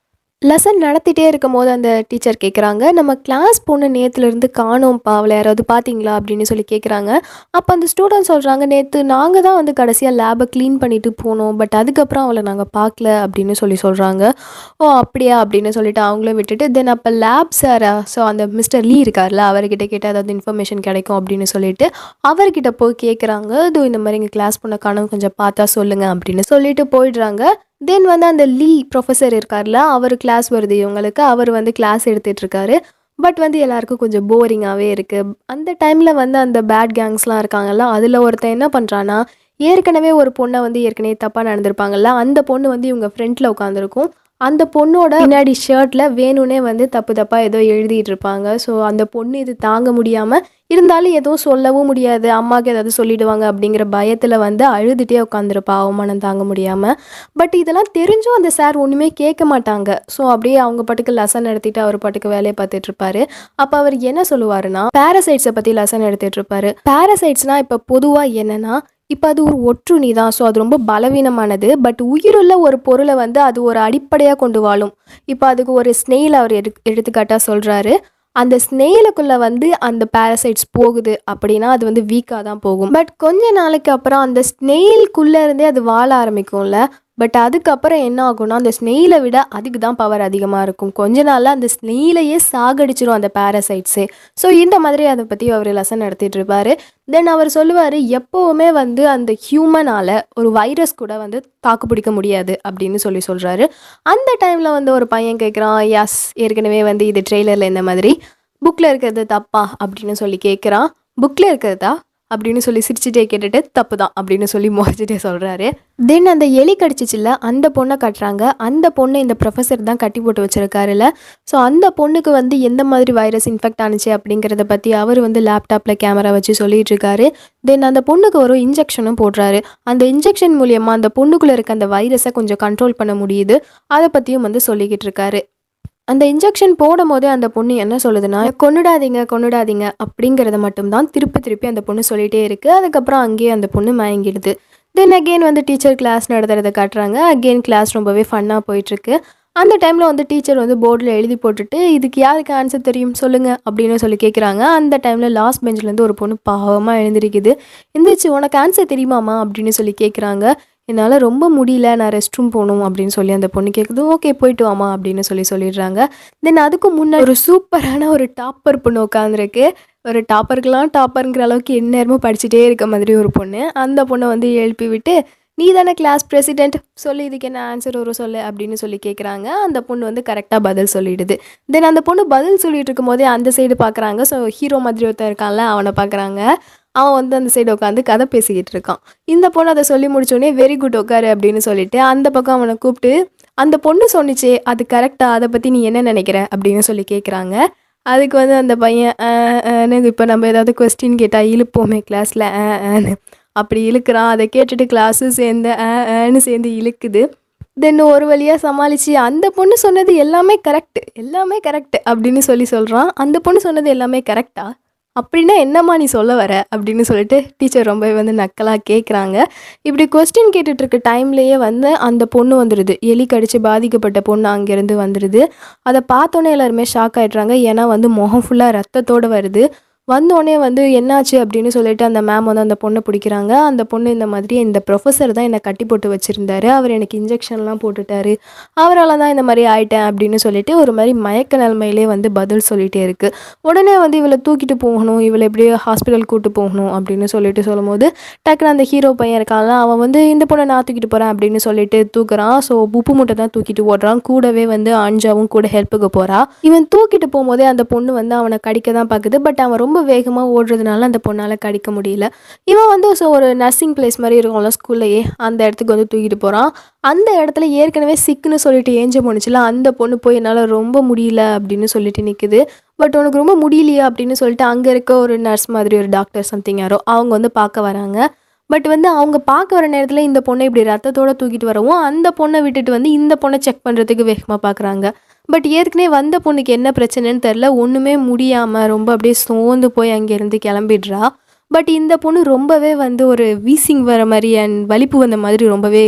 லெசன் நடத்திட்டே இருக்கும்போது அந்த டீச்சர் கேட்குறாங்க நம்ம கிளாஸ் பொண்ணு நேற்றுலேருந்து காணோம்ப்பா அவளை யாராவது பார்த்தீங்களா அப்படின்னு சொல்லி கேட்குறாங்க அப்போ அந்த ஸ்டூடெண்ட் சொல்கிறாங்க நேற்று நாங்கள் தான் வந்து கடைசியாக லேபை க்ளீன் பண்ணிட்டு போனோம் பட் அதுக்கப்புறம் அவளை நாங்கள் பார்க்கல அப்படின்னு சொல்லி சொல்கிறாங்க ஓ அப்படியா அப்படின்னு சொல்லிட்டு அவங்களும் விட்டுட்டு தென் அப்போ லேப் சாரா ஸோ அந்த மிஸ்டர் லீ இருக்கார்ல அவர்கிட்ட கேட்டால் ஏதாவது இன்ஃபர்மேஷன் கிடைக்கும் அப்படின்னு சொல்லிட்டு அவர்கிட்ட போய் கேட்குறாங்க இதோ இந்த மாதிரி எங்கள் கிளாஸ் பொண்ணை காணும் கொஞ்சம் பார்த்தா சொல்லுங்கள் அப்படின்னு சொல்லிட்டு போயிடுறாங்க தென் வந்து அந்த லீ ப்ரொஃபஸர் இருக்கார்ல அவர் கிளாஸ் வருது இவங்களுக்கு அவர் வந்து கிளாஸ் எடுத்துட்டு இருக்காரு பட் வந்து எல்லாருக்கும் கொஞ்சம் போரிங்காகவே இருக்குது அந்த டைமில் வந்து அந்த பேட் கேங்ஸ்லாம் இருக்காங்கல்ல அதில் ஒருத்தன் என்ன பண்ணுறான்னா ஏற்கனவே ஒரு பொண்ணை வந்து ஏற்கனவே தப்பாக நடந்திருப்பாங்கல்ல அந்த பொண்ணு வந்து இவங்க ஃப்ரண்ட்டில் உட்காந்துருக்கும் அந்த பொண்ணோட பின்னாடி ஷர்ட்டில் வேணும்னே வந்து தப்பு தப்பாக ஏதோ எழுதிட்டு இருப்பாங்க ஸோ அந்த பொண்ணு இது தாங்க முடியாமல் இருந்தாலும் எதுவும் சொல்லவும் முடியாது அம்மாவுக்கு ஏதாவது சொல்லிடுவாங்க அப்படிங்கிற பயத்தில் வந்து அழுதுகிட்டே உட்காந்துருப்பா அவமானம் தாங்க முடியாமல் பட் இதெல்லாம் தெரிஞ்சும் அந்த சார் ஒன்றுமே கேட்க மாட்டாங்க ஸோ அப்படியே அவங்க பாட்டுக்கு லெசன் நடத்திட்டு அவர் பாட்டுக்கு வேலையை பார்த்துட்டு இருப்பாரு அப்போ அவர் என்ன சொல்லுவாருன்னா பேரசைட்ஸை பற்றி லெசன் எடுத்துட்டு இருப்பாரு பேரசைட்ஸ்னால் இப்போ பொதுவாக என்னன்னா இப்போ அது ஒரு ஒற்றுணி தான் ஸோ அது ரொம்ப பலவீனமானது பட் உயிருள்ள ஒரு பொருளை வந்து அது ஒரு அடிப்படையாக கொண்டு வாழும் இப்போ அதுக்கு ஒரு ஸ்னெயில் அவர் எடு எடுத்துக்காட்டாக சொல்கிறாரு அந்த ஸ்னெயிலுக்குள்ளே வந்து அந்த பேரசைட்ஸ் போகுது அப்படின்னா அது வந்து வீக்காக தான் போகும் பட் கொஞ்ச நாளைக்கு அப்புறம் அந்த ஸ்னெயிலுக்குள்ளே இருந்தே அது வாழ ஆரம்பிக்கும்ல பட் அதுக்கப்புறம் என்ன ஆகும்னா அந்த ஸ்னெயிலை விட அதுக்கு தான் பவர் அதிகமாக இருக்கும் கொஞ்ச நாளில் அந்த ஸ்னெயிலையே சாகடிச்சிரும் அந்த பேரசைட்ஸே ஸோ இந்த மாதிரி அதை பற்றி அவர் லெசன் நடத்திட்டு இருப்பாரு தென் அவர் சொல்லுவார் எப்போவுமே வந்து அந்த ஹியூமனால் ஒரு வைரஸ் கூட வந்து தாக்கு பிடிக்க முடியாது அப்படின்னு சொல்லி சொல்கிறாரு அந்த டைமில் வந்து ஒரு பையன் கேட்குறான் யாஸ் ஏற்கனவே வந்து இது ட்ரெய்லரில் இந்த மாதிரி புக்கில் இருக்கிறது தப்பா அப்படின்னு சொல்லி கேட்குறான் புக்கில் இருக்கிறதா அப்படின்னு சொல்லி சிரிச்சுட்டே கேட்டுட்டு தப்பு தான் அப்படின்னு சொல்லி முறைச்சிட்டே சொல்கிறாரு தென் அந்த எலி கடிச்சிச்சுல அந்த பொண்ணை கட்டுறாங்க அந்த பொண்ணை இந்த ப்ரொஃபஸர் தான் கட்டி போட்டு வச்சிருக்காருல்ல ஸோ அந்த பொண்ணுக்கு வந்து எந்த மாதிரி வைரஸ் இன்ஃபெக்ட் ஆனுச்சு அப்படிங்கிறத பற்றி அவர் வந்து லேப்டாப்பில் கேமரா வச்சு சொல்லிட்டு இருக்காரு தென் அந்த பொண்ணுக்கு ஒரு இன்ஜெக்ஷனும் போடுறாரு அந்த இன்ஜெக்ஷன் மூலியமாக அந்த பொண்ணுக்குள்ளே இருக்க அந்த வைரஸை கொஞ்சம் கண்ட்ரோல் பண்ண முடியுது அதை பற்றியும் வந்து சொல்லிக்கிட்டு இருக்காரு அந்த இன்ஜெக்ஷன் போடும் போதே அந்த பொண்ணு என்ன சொல்லுதுன்னா கொன்னுடாதீங்க கொன்னுடாதீங்க அப்படிங்கிறத மட்டும்தான் திருப்பி திருப்பி அந்த பொண்ணு சொல்லிகிட்டே இருக்குது அதுக்கப்புறம் அங்கேயே அந்த பொண்ணு மயங்கிடுது தென் அகெயின் வந்து டீச்சர் கிளாஸ் நடத்துறத காட்டுறாங்க அகெயின் கிளாஸ் ரொம்பவே ஃபன்னாக போயிட்டுருக்கு அந்த டைமில் வந்து டீச்சர் வந்து போர்டில் எழுதி போட்டுட்டு இதுக்கு யாருக்கு ஆன்சர் தெரியும் சொல்லுங்கள் அப்படின்னு சொல்லி கேட்குறாங்க அந்த டைமில் லாஸ்ட் பெஞ்சிலேருந்து ஒரு பொண்ணு பாவமாக எழுந்திருக்குது எந்திரிச்சு உனக்கு ஆன்சர் தெரியுமாமா அப்படின்னு சொல்லி கேட்குறாங்க என்னால் ரொம்ப முடியல நான் ரெஸ்ட் ரூம் போகணும் அப்படின்னு சொல்லி அந்த பொண்ணு கேட்குது ஓகே போயிட்டு வாமா அப்படின்னு சொல்லி சொல்லிடுறாங்க தென் அதுக்கு முன்னாடி ஒரு சூப்பரான ஒரு டாப்பர் பொண்ணு உட்காந்துருக்கு ஒரு டாப்பருக்கெல்லாம் டாப்பருங்கிற அளவுக்கு எந்நேரமும் படிச்சுட்டே இருக்க மாதிரி ஒரு பொண்ணு அந்த பொண்ணை வந்து எழுப்பி விட்டு நீ தானே கிளாஸ் பிரசிடென்ட் சொல்லி இதுக்கு என்ன ஆன்சர் வரும் சொல்லு அப்படின்னு சொல்லி கேட்குறாங்க அந்த பொண்ணு வந்து கரெக்டாக பதில் சொல்லிடுது தென் அந்த பொண்ணு பதில் சொல்லிட்டு இருக்கும் போதே அந்த சைடு பார்க்குறாங்க ஸோ ஹீரோ மாதிரி ஒருத்தன் இருக்கான்ல அவனை பார்க்குறாங்க அவன் வந்து அந்த சைடு உட்காந்து கதை பேசிக்கிட்டு இருக்கான் இந்த பொண்ணு அதை சொல்லி முடிச்சோடனே வெரி குட் உட்காரு அப்படின்னு சொல்லிட்டு அந்த பக்கம் அவனை கூப்பிட்டு அந்த பொண்ணு சொன்னிச்சே அது கரெக்டா அதை பற்றி நீ என்ன நினைக்கிற அப்படின்னு சொல்லி கேட்குறாங்க அதுக்கு வந்து அந்த பையன் எனக்கு இப்போ நம்ம ஏதாவது கொஸ்டின் கேட்டால் இழுப்போமே கிளாஸில் ஆன்னு அப்படி இழுக்கிறான் அதை கேட்டுட்டு கிளாஸு சேர்ந்து ஆன்னு சேர்ந்து இழுக்குது தென் ஒரு வழியாக சமாளித்து அந்த பொண்ணு சொன்னது எல்லாமே கரெக்ட் எல்லாமே கரெக்ட் அப்படின்னு சொல்லி சொல்கிறான் அந்த பொண்ணு சொன்னது எல்லாமே கரெக்டா அப்படின்னா என்னம்மா நீ சொல்ல வர அப்படின்னு சொல்லிட்டு டீச்சர் ரொம்ப வந்து நக்கலாக கேட்குறாங்க இப்படி கொஸ்டின் கேட்டுட்டு இருக்க டைம்லேயே வந்து அந்த பொண்ணு வந்துடுது எலி கடிச்சு பாதிக்கப்பட்ட பொண்ணு அங்கேருந்து வந்துடுது அதை பார்த்தோன்னே எல்லாருமே ஷாக் ஆயிடுறாங்க ஏன்னா வந்து முகம் ஃபுல்லாக ரத்தத்தோடு வருது வந்தோடனே வந்து என்னாச்சு அப்படின்னு சொல்லிட்டு அந்த மேம் வந்து அந்த பொண்ணை பிடிக்கிறாங்க அந்த பொண்ணு இந்த மாதிரி இந்த ப்ரொஃபஸர் தான் என்னை கட்டி போட்டு வச்சுருந்தாரு அவர் எனக்கு இன்ஜெக்ஷன்லாம் போட்டுட்டாரு அவரால் தான் இந்த மாதிரி ஆயிட்டேன் அப்படின்னு சொல்லிட்டு ஒரு மாதிரி மயக்க நிலைமையிலே வந்து பதில் சொல்லிகிட்டே இருக்குது உடனே வந்து இவளை தூக்கிட்டு போகணும் இவளை எப்படியோ ஹாஸ்பிட்டல் கூட்டு போகணும் அப்படின்னு சொல்லிட்டு சொல்லும்போது டக்குன்னு அந்த ஹீரோ பையன் இருக்கான்ல அவன் வந்து இந்த பொண்ணை நான் தூக்கிட்டு போகிறேன் அப்படின்னு சொல்லிட்டு தூக்குறான் ஸோ உப்பு மூட்டை தான் தூக்கிட்டு ஓடுறான் கூடவே வந்து அஞ்சாவும் கூட ஹெல்ப்புக்கு போகிறா இவன் தூக்கிட்டு போகும்போதே அந்த பொண்ணு வந்து அவனை கடிக்க தான் பார்க்குது பட் அவன் ரொம்ப வேகமாக ஓடுறதுனால அந்த பொண்ணால் கடிக்க முடியல இவன் வந்து ஸோ ஒரு நர்சிங் பிளேஸ் மாதிரி இருக்கும்ல ஸ்கூல்லையே அந்த இடத்துக்கு வந்து தூக்கிட்டு போகிறான் அந்த இடத்துல ஏற்கனவே சிக்குன்னு சொல்லிட்டு ஏஞ்ச போணுச்சுல அந்த பொண்ணு போய் என்னால் ரொம்ப முடியல அப்படின்னு சொல்லிட்டு நிற்குது பட் உனக்கு ரொம்ப முடியலையா அப்படின்னு சொல்லிட்டு அங்கே இருக்க ஒரு நர்ஸ் மாதிரி ஒரு டாக்டர் சம்திங் யாரோ அவங்க வந்து பார்க்க வராங்க பட் வந்து அவங்க பார்க்க வர நேரத்தில் இந்த பொண்ணை இப்படி ரத்தத்தோட தூக்கிட்டு வரவும் அந்த பொண்ணை விட்டுட்டு வந்து இந்த பொண்ணை செக் பண்ணுறதுக்கு வேகமாக பார்க்குறாங்க பட் ஏற்கனவே வந்த பொண்ணுக்கு என்ன பிரச்சனைன்னு தெரில ஒன்றுமே முடியாமல் ரொம்ப அப்படியே சோர்ந்து போய் அங்கேருந்து கிளம்பிடுறா பட் இந்த பொண்ணு ரொம்பவே வந்து ஒரு வீசிங் வர மாதிரி அண்ட் வலிப்பு வந்த மாதிரி ரொம்பவே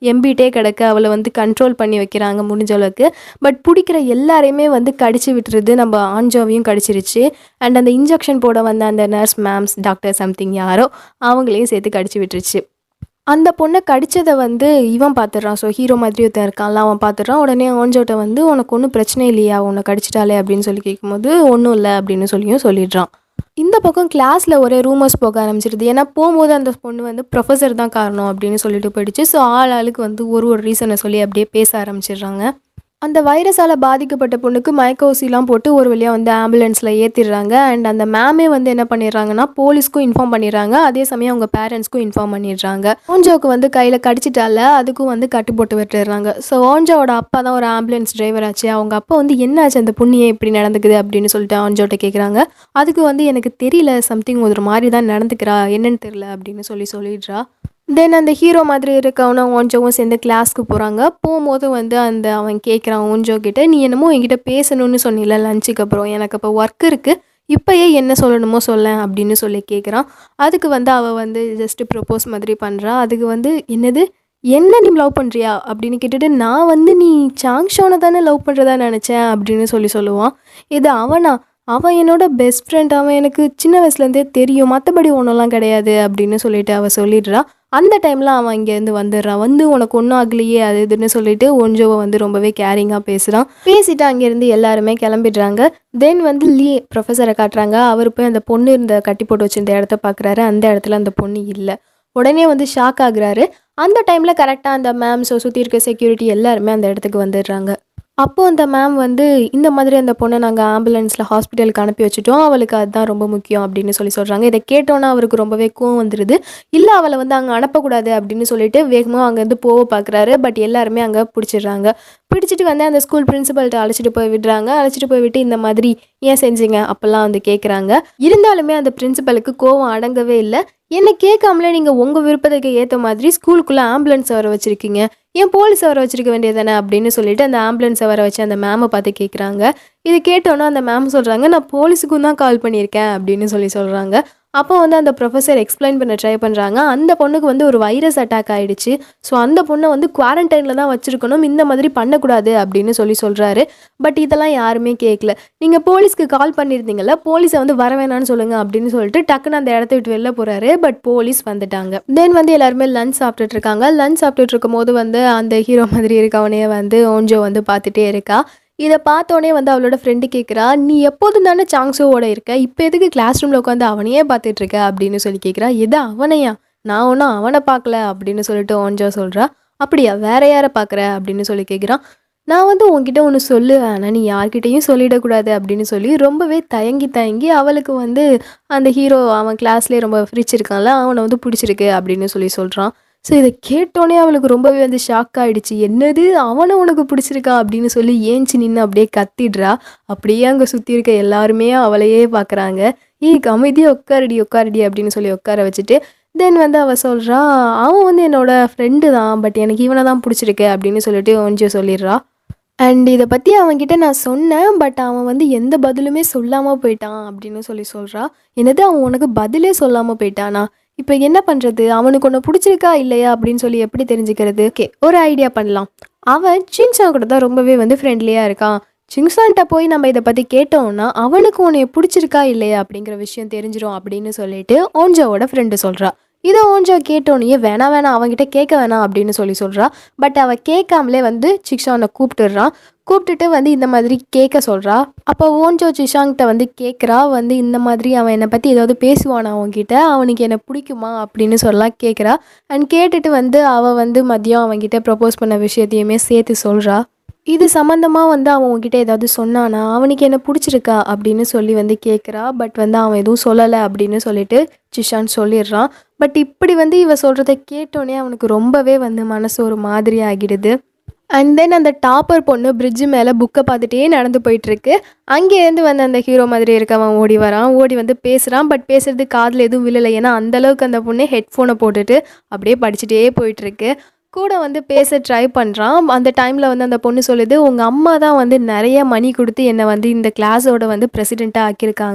எம்பிட்டே கிடக்க அவளை வந்து கண்ட்ரோல் பண்ணி வைக்கிறாங்க முடிஞ்ச அளவுக்கு பட் பிடிக்கிற எல்லாரையுமே வந்து கடிச்சு விட்டுருது நம்ம ஆஞ்சோவையும் கடிச்சிருச்சு அண்ட் அந்த இன்ஜெக்ஷன் போட வந்த அந்த நர்ஸ் மேம்ஸ் டாக்டர் சம்திங் யாரோ அவங்களையும் சேர்த்து கடிச்சு விட்டுருச்சு அந்த பொண்ணை கடிச்சதை வந்து இவன் பார்த்துடுறான் ஸோ ஹீரோ மாதிரி ஒருத்தன் இருக்கான்ல அவன் பார்த்துடுறான் உடனே ஆஞ்சோட்ட வந்து உனக்கு ஒன்றும் பிரச்சனை இல்லையா உன்னை கடிச்சிட்டாலே அப்படின்னு சொல்லி கேட்கும்போது ஒன்றும் இல்லை அப்படின்னு சொல்லியும் சொல்லிடுறான் இந்த பக்கம் கிளாஸில் ஒரே ரூமர்ஸ் போக ஆரம்பிச்சிருது ஏன்னா போகும்போது அந்த பொண்ணு வந்து ப்ரொஃபஸர் தான் காரணம் அப்படின்னு சொல்லிட்டு போயிடுச்சு ஸோ ஆள் ஆளுக்கு வந்து ஒரு ஒரு ரீசனை சொல்லி அப்படியே பேச ஆரம்பிச்சிடுறாங்க அந்த வைரஸால் பாதிக்கப்பட்ட பொண்ணுக்கு மயக்க ஊசிலாம் போட்டு ஒரு வழியாக வந்து ஆம்புலன்ஸில் ஏற்றிடுறாங்க அண்ட் அந்த மேமே வந்து என்ன பண்ணிடுறாங்கன்னா போலீஸ்க்கும் இன்ஃபார்ம் பண்ணிடுறாங்க அதே சமயம் அவங்க பேரண்ட்ஸ்க்கும் இன்ஃபார்ம் பண்ணிடுறாங்க ஓஞ்சோவுக்கு வந்து கையில் கடிச்சிட்டால அதுக்கும் வந்து கட்டு போட்டு விட்டுடுறாங்க ஸோ ஓஞ்சோவோட அப்பா தான் ஒரு ஆம்புலன்ஸ் டிரைவர் ஆச்சு அவங்க அப்பா வந்து என்ன ஆச்சு அந்த பொண்ணியே இப்படி நடந்துக்குது அப்படின்னு சொல்லிட்டு ஓஞ்சோட்ட கேட்குறாங்க அதுக்கு வந்து எனக்கு தெரியல சம்திங் ஒரு மாதிரி தான் நடந்துக்கிறா என்னன்னு தெரியல அப்படின்னு சொல்லி சொல்லிடுறா தென் அந்த ஹீரோ மாதிரி இருக்கவனும் ஓஞ்சோவும் சேர்ந்து கிளாஸ்க்கு போகிறாங்க போகும்போது வந்து அந்த அவன் கேட்குறான் ஓஞ்சோ கிட்ட நீ என்னமோ என்கிட்ட பேசணும்னு சொன்னில லஞ்சுக்கு அப்புறம் எனக்கு அப்போ ஒர்க் இருக்குது இப்போயே என்ன சொல்லணுமோ சொல்லேன் அப்படின்னு சொல்லி கேட்குறான் அதுக்கு வந்து அவள் வந்து ஜஸ்ட்டு ப்ரப்போஸ் மாதிரி பண்ணுறா அதுக்கு வந்து என்னது என்ன நீ லவ் பண்ணுறியா அப்படின்னு கேட்டுட்டு நான் வந்து நீ சாங்ஷோனை தானே லவ் பண்ணுறதா நினச்சேன் அப்படின்னு சொல்லி சொல்லுவான் இது அவனா அவன் என்னோட பெஸ்ட் ஃப்ரெண்ட் அவன் எனக்கு சின்ன வயசுலேருந்தே தெரியும் மற்றபடி ஒன்றெல்லாம் கிடையாது அப்படின்னு சொல்லிட்டு அவள் சொல்லிடுறா அந்த டைமில் அவன் இங்கேருந்து வந்துடுறான் வந்து உனக்கு ஒன்றும் ஆகலையே அது இதுன்னு சொல்லிட்டு ஒஞ்சோவை வந்து ரொம்பவே கேரிங்காக பேசுகிறான் பேசிட்டு அங்கேருந்து எல்லாருமே கிளம்பிடுறாங்க தென் வந்து லீ ப்ரொஃபஸரை காட்டுறாங்க அவர் போய் அந்த பொண்ணு இருந்த கட்டி போட்டு வச்சிருந்த இடத்த பார்க்குறாரு அந்த இடத்துல அந்த பொண்ணு இல்லை உடனே வந்து ஷாக் ஆகுறாரு அந்த டைமில் கரெக்டாக அந்த மேம் ஸோ சுற்றி இருக்க செக்யூரிட்டி எல்லாருமே அந்த இடத்துக்கு வந்துடுறாங்க அப்போது அந்த மேம் வந்து இந்த மாதிரி அந்த பொண்ணை நாங்கள் ஆம்புலன்ஸில் ஹாஸ்பிட்டலுக்கு அனுப்பி வச்சுட்டோம் அவளுக்கு அதுதான் ரொம்ப முக்கியம் அப்படின்னு சொல்லி சொல்கிறாங்க இதை கேட்டோன்னே அவருக்கு ரொம்பவே கோவம் வந்துடுது இல்லை அவளை வந்து அங்கே அனுப்பக்கூடாது அப்படின்னு சொல்லிட்டு வேகமாக அங்கேருந்து போக பார்க்குறாரு பட் எல்லாருமே அங்கே பிடிச்சிடுறாங்க பிடிச்சிட்டு வந்து அந்த ஸ்கூல் பிரின்சிபல்கிட்ட அழைச்சிட்டு போய் விடுறாங்க அழைச்சிட்டு போய் விட்டு இந்த மாதிரி ஏன் செஞ்சீங்க அப்போல்லாம் வந்து கேட்குறாங்க இருந்தாலுமே அந்த பிரின்சிபலுக்கு கோவம் அடங்கவே இல்லை என்ன கேட்காமலே நீங்கள் உங்கள் விருப்பத்துக்கு ஏற்ற மாதிரி ஸ்கூலுக்குள்ளே ஆம்புலன்ஸ் வர வச்சுருக்கீங்க ஏன் போலீஸ் வர வச்சிருக்க வேண்டியதானே அப்படின்னு சொல்லிட்டு அந்த ஆம்புலன்ஸை வர வச்சு அந்த மேமை பார்த்து கேட்குறாங்க இது கேட்டோன்னே அந்த மேம் சொல்கிறாங்க நான் போலீஸுக்கும் தான் கால் பண்ணியிருக்கேன் அப்படின்னு சொல்லி சொல்கிறாங்க அப்போ வந்து அந்த ப்ரொஃபஸர் எக்ஸ்பிளைன் பண்ண ட்ரை பண்ணுறாங்க அந்த பொண்ணுக்கு வந்து ஒரு வைரஸ் அட்டாக் ஆயிடுச்சு ஸோ அந்த பொண்ணை வந்து குவாரண்டைனில் தான் வச்சுருக்கணும் இந்த மாதிரி பண்ணக்கூடாது அப்படின்னு சொல்லி சொல்கிறாரு பட் இதெல்லாம் யாருமே கேட்கல நீங்கள் போலீஸ்க்கு கால் பண்ணியிருந்தீங்கல்ல போலீஸை வந்து வர வேணாம்னு சொல்லுங்கள் அப்படின்னு சொல்லிட்டு டக்குன்னு அந்த இடத்த விட்டு வெளில போகிறாரு பட் போலீஸ் வந்துட்டாங்க தென் வந்து எல்லாருமே லஞ்ச் சாப்பிட்டுட்டு இருக்காங்க லஞ்ச் சாப்பிட்டுட்டு இருக்கும்போது வந்து அந்த ஹீரோ மாதிரி இருக்கவனே வந்து ஓஞ்சோ வந்து பார்த்துட்டே இருக்கா இதை பார்த்தோன்னே வந்து அவளோட ஃப்ரெண்டு கேட்குறா நீ எப்போதும் தானே சாங்ஸோவோட இருக்க இப்போ எதுக்கு கிளாஸ் ரூமில் உட்காந்து அவனையே பார்த்துட்டு இருக்க அப்படின்னு சொல்லி கேட்குறா எது அவனையா நான் ஒன்றும் அவனை பார்க்கல அப்படின்னு சொல்லிட்டு ஓஞ்சோ சொல்கிறா அப்படியா வேற யாரை பார்க்குற அப்படின்னு சொல்லி கேட்குறான் நான் வந்து உன்கிட்ட ஒன்று சொல்லுவேன் ஆனால் நீ யார்கிட்டயும் சொல்லிடக்கூடாது அப்படின்னு சொல்லி ரொம்பவே தயங்கி தயங்கி அவளுக்கு வந்து அந்த ஹீரோ அவன் கிளாஸ்லேயே ரொம்ப ஃப்ரிச்சிருக்கான்ல அவனை வந்து பிடிச்சிருக்கு அப்படின்னு சொல்லி சொல்கிறான் ஸோ இதை கேட்டோன்னே அவளுக்கு ரொம்பவே வந்து ஷாக் ஆயிடுச்சு என்னது அவனை உனக்கு பிடிச்சிருக்கா அப்படின்னு சொல்லி ஏஞ்சி நின்று அப்படியே கத்திடுறா அப்படியே அங்கே சுற்றி இருக்க எல்லாருமே அவளையே பார்க்குறாங்க ஏய் அமைதியாக உட்காரடி உட்காரடி அப்படின்னு சொல்லி உட்கார வச்சுட்டு தென் வந்து அவள் சொல்கிறா அவன் வந்து என்னோட ஃப்ரெண்டு தான் பட் எனக்கு இவனை தான் பிடிச்சிருக்கு அப்படின்னு சொல்லிட்டு ஒஞ்சி சொல்லிடுறா அண்ட் இதை பற்றி அவன்கிட்ட நான் சொன்னேன் பட் அவன் வந்து எந்த பதிலுமே சொல்லாமல் போயிட்டான் அப்படின்னு சொல்லி சொல்கிறா என்னது அவன் உனக்கு பதிலே சொல்லாமல் போயிட்டானா இப்போ என்ன பண்ணுறது அவனுக்கு ஒன்று பிடிச்சிருக்கா இல்லையா அப்படின்னு சொல்லி எப்படி தெரிஞ்சுக்கிறது ஓகே ஒரு ஐடியா பண்ணலாம் அவன் சின்சான் கூட தான் ரொம்பவே வந்து ஃப்ரெண்ட்லியாக இருக்கான் சிங்சான்ட்ட போய் நம்ம இதை பற்றி கேட்டோம்னா அவனுக்கு உன்னை பிடிச்சிருக்கா இல்லையா அப்படிங்கிற விஷயம் தெரிஞ்சிரும் அப்படின்னு சொல்லிட்டு ஓஞ்சோவோட ஃப்ரெண்டு சொல்கிறா இதை ஓஞ்சோ கேட்டோன்னே வேணாம் வேணாம் அவன்கிட்ட கேட்க வேணாம் அப்படின்னு சொல்லி சொல்கிறா பட் அவள் கேட்காமலே வந்து சிக்ஷானை கூப்பிட்டுடுறான் கூப்பிட்டுட்டு வந்து இந்த மாதிரி கேட்க சொல்கிறா அப்போ ஓஞ்சோ சிஷாங்கிட்ட வந்து கேட்குறா வந்து இந்த மாதிரி அவன் என்னை பற்றி ஏதாவது பேசுவானா அவன்கிட்ட அவனுக்கு என்னை பிடிக்குமா அப்படின்னு சொல்லலாம் கேட்குறா அண்ட் கேட்டுட்டு வந்து அவள் வந்து மதியம் அவன்கிட்ட ப்ரப்போஸ் பண்ண விஷயத்தையுமே சேர்த்து சொல்கிறா இது சம்மந்தமாக வந்து அவன் உன்கிட்ட ஏதாவது சொன்னானா அவனுக்கு என்ன பிடிச்சிருக்கா அப்படின்னு சொல்லி வந்து கேட்குறா பட் வந்து அவன் எதுவும் சொல்லலை அப்படின்னு சொல்லிட்டு சிஷான் சொல்லிடுறான் பட் இப்படி வந்து இவ சொல்கிறத கேட்டோன்னே அவனுக்கு ரொம்பவே வந்து மனசு ஒரு மாதிரி ஆகிடுது அண்ட் தென் அந்த டாப்பர் பொண்ணு பிரிட்ஜு மேலே புக்கை பார்த்துட்டே நடந்து போயிட்டுருக்கு அங்கேருந்து வந்து அந்த ஹீரோ மாதிரி இருக்கவன் ஓடி வரான் ஓடி வந்து பேசுகிறான் பட் பேசுறது காதில் எதுவும் விழலை ஏன்னா அந்தளவுக்கு அந்த பொண்ணு ஹெட்ஃபோனை போட்டுட்டு அப்படியே படிச்சுட்டே போயிட்டுருக்கு கூட வந்து பேச ட்ரை பண்ணுறான் அந்த டைமில் வந்து அந்த பொண்ணு சொல்லுது உங்கள் அம்மா தான் வந்து நிறைய மணி கொடுத்து என்னை வந்து இந்த கிளாஸோட வந்து பிரசிடெண்ட்டாக ஆக்கியிருக்காங்க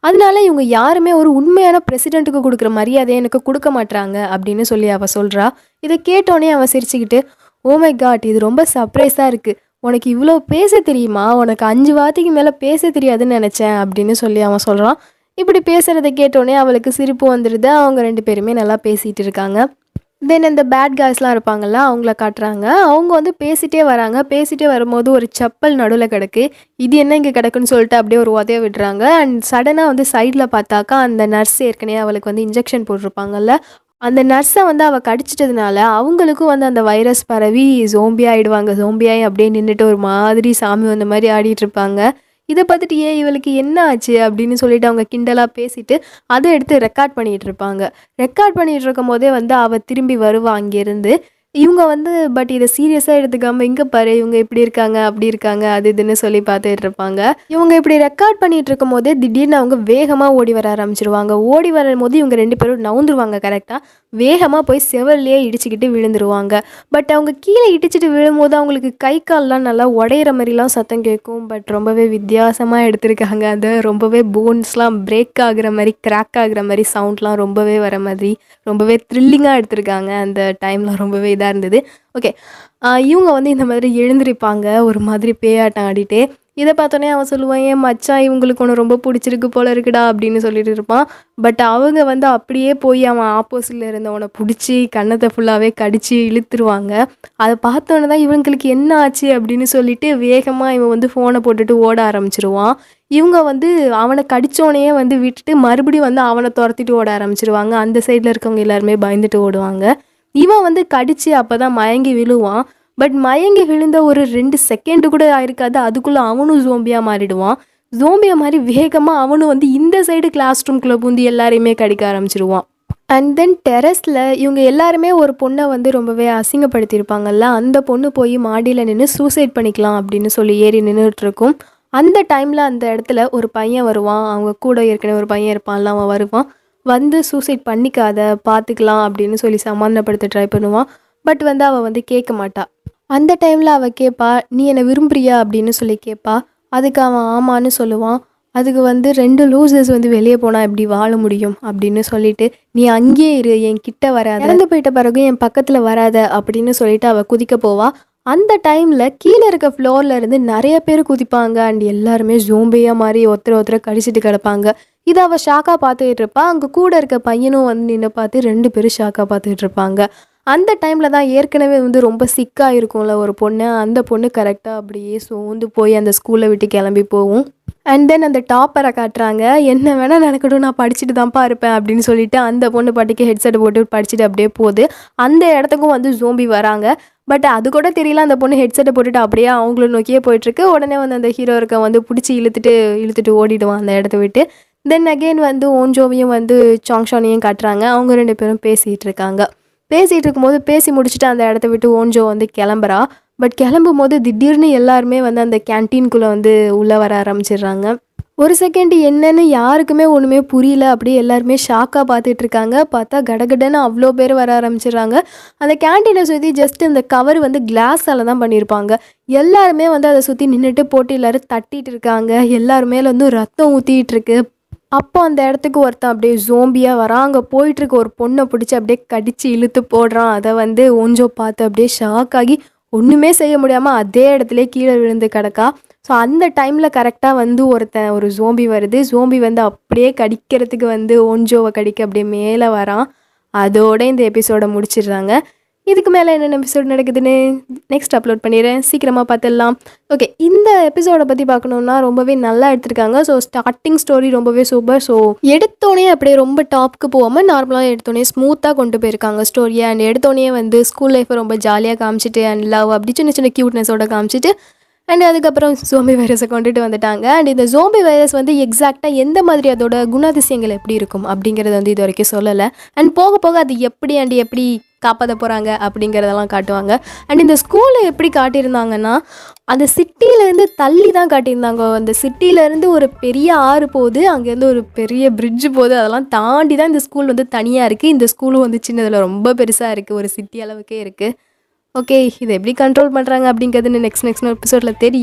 அதனால இவங்க யாருமே ஒரு உண்மையான பிரசிடெண்ட்டுக்கு கொடுக்குற மரியாதையை எனக்கு கொடுக்க மாட்றாங்க அப்படின்னு சொல்லி அவ சொல்கிறா இதை கேட்டோன்னே அவன் சிரிச்சுக்கிட்டு ஓ மை காட் இது ரொம்ப சர்ப்ரைஸாக இருக்குது உனக்கு இவ்வளோ பேச தெரியுமா உனக்கு அஞ்சு வார்த்தைக்கு மேலே பேச தெரியாதுன்னு நினச்சேன் அப்படின்னு சொல்லி அவன் சொல்கிறான் இப்படி பேசுகிறத கேட்டோன்னே அவளுக்கு சிரிப்பு வந்துடுது அவங்க ரெண்டு பேருமே நல்லா பேசிகிட்டு இருக்காங்க தென் இந்த பேட் காய்ஸ்லாம் இருப்பாங்கல்ல அவங்கள காட்டுறாங்க அவங்க வந்து பேசிட்டே வராங்க பேசிட்டே வரும்போது ஒரு செப்பல் நடுவில் கிடக்கு இது என்ன இங்கே கிடக்குன்னு சொல்லிட்டு அப்படியே ஒரு உதய விடுறாங்க அண்ட் சடனாக வந்து சைடில் பார்த்தாக்கா அந்த நர்ஸ் ஏற்கனவே அவளுக்கு வந்து இன்ஜெக்ஷன் போட்டிருப்பாங்கல்ல அந்த நர்ஸை வந்து அவள் கடிச்சிட்டதுனால அவங்களுக்கும் வந்து அந்த வைரஸ் பரவி ஜோம்பி ஆயிடுவாங்க ஜோம்பியாகி அப்படியே நின்றுட்டு ஒரு மாதிரி சாமி வந்த மாதிரி ஆடிட்டு இருப்பாங்க இதை பார்த்துட்டு ஏன் இவளுக்கு என்ன ஆச்சு அப்படின்னு சொல்லிட்டு அவங்க கிண்டலாக பேசிட்டு அதை எடுத்து ரெக்கார்ட் பண்ணிட்டு இருப்பாங்க ரெக்கார்ட் பண்ணிட்டு இருக்கும் போதே வந்து அவள் திரும்பி வருவா அங்கேருந்து இவங்க வந்து பட் இதை சீரியஸாக எடுத்துக்காம இங்கே பாரு இவங்க இப்படி இருக்காங்க அப்படி இருக்காங்க அது இதுன்னு சொல்லி பார்த்துட்டு இருப்பாங்க இவங்க இப்படி ரெக்கார்ட் பண்ணிட்டு இருக்கும் போதே திடீர்னு அவங்க வேகமாக ஓடி வர ஆரம்பிச்சிருவாங்க ஓடி வரும்போது இவங்க ரெண்டு பேரும் நவுந்துருவாங்க கரெக்டாக வேகமாக போய் செவல்லையே இடிச்சுக்கிட்டு விழுந்துருவாங்க பட் அவங்க கீழே இடிச்சிட்டு விழும்போது அவங்களுக்கு கை கால்லாம் நல்லா உடையிற மாதிரிலாம் சத்தம் கேட்கும் பட் ரொம்பவே வித்தியாசமாக எடுத்திருக்காங்க அது ரொம்பவே போன்ஸ்லாம் பிரேக் ஆகுற மாதிரி கிராக் ஆகுற மாதிரி சவுண்ட்லாம் ரொம்பவே வர மாதிரி ரொம்பவே த்ரில்லிங்காக எடுத்திருக்காங்க அந்த டைமில் ரொம்பவே இதாக இருந்தது ஓகே இவங்க வந்து இந்த மாதிரி எழுந்திருப்பாங்க ஒரு மாதிரி பேயாட்டம் ஆடிட்டே இதை பார்த்தோன்னே அவன் சொல்லுவான் ஏன் மச்சான் இவங்களுக்கு ஒன்று ரொம்ப பிடிச்சிருக்கு போல இருக்குடா அப்படின்னு சொல்லிட்டு இருப்பான் பட் அவங்க வந்து அப்படியே போய் அவன் ஆப்போசிட்டில் இருந்தவனை பிடிச்சி கன்னத்தை ஃபுல்லாகவே கடித்து இழுத்துருவாங்க அதை பார்த்தோன்னே தான் இவங்களுக்கு என்ன ஆச்சு அப்படின்னு சொல்லிட்டு வேகமாக இவன் வந்து ஃபோனை போட்டுட்டு ஓட ஆரம்பிச்சிருவான் இவங்க வந்து அவனை கடிச்சோனையே வந்து விட்டுட்டு மறுபடியும் வந்து அவனை துரத்திட்டு ஓட ஆரம்பிச்சிருவாங்க அந்த சைடில் இருக்கவங்க எல்லாருமே பயந்துட்டு ஓடுவாங்க இவன் வந்து கடிச்சு அப்போ தான் மயங்கி விழுவான் பட் மயங்கி விழுந்த ஒரு ரெண்டு செகண்டு கூட ஆயிருக்காது அதுக்குள்ளே அவனும் ஜோம்பியாக மாறிடுவான் ஜோம்பியா மாதிரி வேகமாக அவனும் வந்து இந்த சைடு கிளாஸ் ரூம்குள்ளே பூந்து எல்லாரையுமே கடிக்க ஆரம்பிச்சிருவான் அண்ட் தென் டெரஸில் இவங்க எல்லாருமே ஒரு பொண்ணை வந்து ரொம்பவே அசிங்கப்படுத்தியிருப்பாங்கல்ல அந்த பொண்ணு போய் மாடியில் நின்று சூசைட் பண்ணிக்கலாம் அப்படின்னு சொல்லி ஏறி நின்றுட்டு இருக்கும் அந்த டைமில் அந்த இடத்துல ஒரு பையன் வருவான் அவங்க கூட ஏற்கனவே ஒரு பையன் இருப்பான்ல அவன் வருவான் வந்து சூசைட் பண்ணிக்காத பார்த்துக்கலாம் அப்படின்னு சொல்லி சமாதானப்படுத்த ட்ரை பண்ணுவான் பட் வந்து அவள் வந்து கேட்க மாட்டா அந்த டைமில் அவள் கேட்பா நீ என்னை விரும்புறியா அப்படின்னு சொல்லி கேட்பா அதுக்கு அவன் ஆமான்னு சொல்லுவான் அதுக்கு வந்து ரெண்டு லூசர்ஸ் வந்து வெளியே போனால் எப்படி வாழ முடியும் அப்படின்னு சொல்லிட்டு நீ அங்கேயே இரு என் கிட்ட வராத இறந்து போயிட்ட பிறகு என் பக்கத்தில் வராத அப்படின்னு சொல்லிட்டு அவள் குதிக்க போவா அந்த டைமில் கீழே இருக்க ஃப்ளோரில் இருந்து நிறைய பேர் குதிப்பாங்க அண்ட் எல்லாருமே ஜோம்பியாக மாதிரி ஒருத்தர் ஒருத்தர் கடிச்சிட்டு கிடப்பாங்க இதை அவள் ஷாக்காக பார்த்துக்கிட்டு இருப்பா அங்கே கூட இருக்க பையனும் வந்து நின்று பார்த்து ரெண்டு பேரும் ஷாக்காக பார்த்துக்கிட்டு இருப்பாங்க அந்த டைமில் தான் ஏற்கனவே வந்து ரொம்ப சிக்காக இருக்கும்ல ஒரு பொண்ணு அந்த பொண்ணு கரெக்டாக அப்படியே சோர்ந்து போய் அந்த ஸ்கூலை விட்டு கிளம்பி போகும் அண்ட் தென் அந்த டாப்பரை காட்டுறாங்க என்ன வேணால் நடக்கட்டும் நான் படிச்சுட்டு தான்ப்பா இருப்பேன் அப்படின்னு சொல்லிட்டு அந்த பொண்ணு பாட்டுக்கு ஹெட்செட் போட்டு படிச்சுட்டு அப்படியே போகுது அந்த இடத்துக்கும் வந்து ஜோம்பி வராங்க பட் அது கூட தெரியல அந்த பொண்ணு ஹெட்செட்டை போட்டுட்டு அப்படியே அவங்கள நோக்கியே போயிட்டுருக்கு உடனே வந்து அந்த ஹீரோ இருக்க வந்து பிடிச்சி இழுத்துட்டு இழுத்துட்டு ஓடிடுவான் அந்த இடத்த விட்டு தென் அகெயின் வந்து ஓன்ஜோவையும் வந்து சாங்ஷானையும் காட்டுறாங்க அவங்க ரெண்டு பேரும் பேசிகிட்டு இருக்காங்க பேசிகிட்டு இருக்கும்போது பேசி முடிச்சுட்டு அந்த இடத்த விட்டு ஓன்ஜோ வந்து கிளம்புறா பட் கிளம்பும் போது திடீர்னு எல்லாருமே வந்து அந்த கேன்டீன்குள்ளே வந்து உள்ளே வர ஆரம்பிச்சிடுறாங்க ஒரு செகண்ட் என்னன்னு யாருக்குமே ஒன்றுமே புரியல அப்படியே எல்லாருமே ஷாக்காக பார்த்துட்டு இருக்காங்க பார்த்தா கடகடன்னு அவ்வளோ பேர் வர ஆரம்பிச்சிடுறாங்க அந்த கேன்டீனை சுற்றி ஜஸ்ட் இந்த கவர் வந்து கிளாஸால் தான் பண்ணியிருப்பாங்க எல்லாருமே வந்து அதை சுற்றி நின்றுட்டு போட்டு எல்லாரும் தட்டிட்டு இருக்காங்க எல்லாருமே வந்து ரத்தம் ஊற்றிட்டு இருக்கு அப்போ அந்த இடத்துக்கு ஒருத்தன் அப்படியே ஜோம்பியாக வரான் அங்கே போயிட்டுருக்க ஒரு பொண்ணை பிடிச்சி அப்படியே கடித்து இழுத்து போடுறான் அதை வந்து ஒஞ்சோ பார்த்து அப்படியே ஷாக் ஆகி ஒன்றுமே செய்ய முடியாமல் அதே இடத்துல கீழே விழுந்து கிடக்கா ஸோ அந்த டைமில் கரெக்டாக வந்து ஒருத்தன் ஒரு ஜோம்பி வருது ஜோம்பி வந்து அப்படியே கடிக்கிறதுக்கு வந்து ஒஞ்சோவை கடிக்க அப்படியே மேலே வரான் அதோட இந்த எபிசோடை முடிச்சிடுறாங்க இதுக்கு மேலே என்னென்ன எபிசோட் நடக்குதுன்னு நெக்ஸ்ட் அப்லோட் பண்ணிடுறேன் சீக்கிரமாக பார்த்துடலாம் ஓகே இந்த எபிசோடை பற்றி பார்க்கணுன்னா ரொம்பவே நல்லா எடுத்திருக்காங்க ஸோ ஸ்டார்டிங் ஸ்டோரி ரொம்பவே சூப்பர் ஸோ எடுத்தோடனே அப்படியே ரொம்ப டாப்க்கு போகாமல் நார்மலாக எடுத்தோடனே ஸ்மூத்தாக கொண்டு போயிருக்காங்க ஸ்டோரியை அண்ட் எடுத்தோடனே வந்து ஸ்கூல் லைஃப்பை ரொம்ப ஜாலியாக காமிச்சிட்டு அண்ட் லவ் அப்படி சின்ன சின்ன க்யூட்னஸோட காமிச்சிட்டு அண்ட் அதுக்கப்புறம் ஜோம்பி வைரஸை கொண்டுட்டு வந்துட்டாங்க அண்ட் இந்த ஜோம்பி வைரஸ் வந்து எக்ஸாக்டாக எந்த மாதிரி அதோட குணாதிசயங்கள் எப்படி இருக்கும் அப்படிங்கிறது வந்து இது வரைக்கும் சொல்லலை அண்ட் போக போக அது எப்படி அண்ட் எப்படி காப்பாற்ற போகிறாங்க அப்படிங்கிறதெல்லாம் காட்டுவாங்க அண்ட் இந்த ஸ்கூலை எப்படி காட்டியிருந்தாங்கன்னா அந்த சிட்டியிலேருந்து தள்ளி தான் காட்டியிருந்தாங்க அந்த சிட்டியிலேருந்து ஒரு பெரிய ஆறு போகுது அங்கேருந்து ஒரு பெரிய பிரிட்ஜு போகுது அதெல்லாம் தாண்டி தான் இந்த ஸ்கூல் வந்து தனியாக இருக்குது இந்த ஸ்கூலும் வந்து சின்னதில் ரொம்ப பெருசாக இருக்குது ஒரு சிட்டி அளவுக்கே இருக்குது ஓகே இதை எப்படி கண்ட்ரோல் பண்ணுறாங்க அப்படிங்கிறது நெக்ஸ்ட் நெக்ஸ்ட் எபிசோடில் தெரியும்